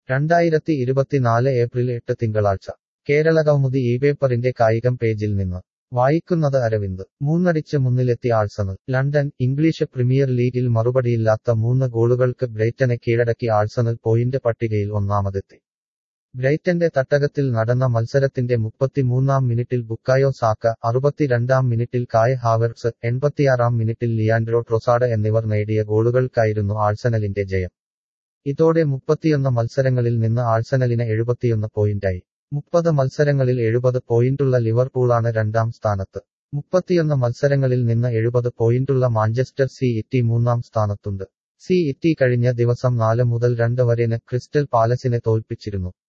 രണ്ടായിരത്തി ഇരുപത്തിനാല് ഏപ്രിൽ എട്ട് തിങ്കളാഴ്ച കേരളകൗമുദി ഈ പേപ്പറിന്റെ കായികം പേജിൽ നിന്ന് വായിക്കുന്നത് അരവിന്ദ് മൂന്നടിച്ച് മുന്നിലെത്തി ആഴ്സണൽ ലണ്ടൻ ഇംഗ്ലീഷ് പ്രീമിയർ ലീഗിൽ മറുപടിയില്ലാത്ത മൂന്ന് ഗോളുകൾക്ക് ബ്രൈറ്റനെ കീഴടക്കി ആഴ്സണൽ പോയിന്റ് പട്ടികയിൽ ഒന്നാമതെത്തി ബ്രൈറ്റന്റെ തട്ടകത്തിൽ നടന്ന മത്സരത്തിന്റെ മുപ്പത്തിമൂന്നാം മിനിറ്റിൽ ബുക്കായോ സാക്ക അറുപത്തിരണ്ടാം മിനിറ്റിൽ കായ് ഹാവർട്സ് എൺപത്തിയാറാം മിനിറ്റിൽ ലിയാൻഡ്രോ ട്രൊസാഡ് എന്നിവർ നേടിയ ഗോളുകൾക്കായിരുന്നു ആഴ്സണലിന്റെ ജയം ഇതോടെ മുപ്പത്തിയൊന്ന് മത്സരങ്ങളിൽ നിന്ന് ആഴ്സണലിന് എഴുപത്തിയൊന്ന് പോയിന്റായി മുപ്പത് മത്സരങ്ങളിൽ എഴുപത് പോയിന്റുള്ള ലിവർപൂളാണ് രണ്ടാം സ്ഥാനത്ത് മുപ്പത്തിയൊന്ന് മത്സരങ്ങളിൽ നിന്ന് എഴുപത് പോയിന്റുള്ള മാഞ്ചസ്റ്റർ സി ഇറ്റി മൂന്നാം സ്ഥാനത്തുണ്ട് സി ഇറ്റി കഴിഞ്ഞ ദിവസം നാല് മുതൽ രണ്ട് വരെന് ക്രിസ്റ്റൽ പാലസിനെ തോൽപ്പിച്ചിരുന്നു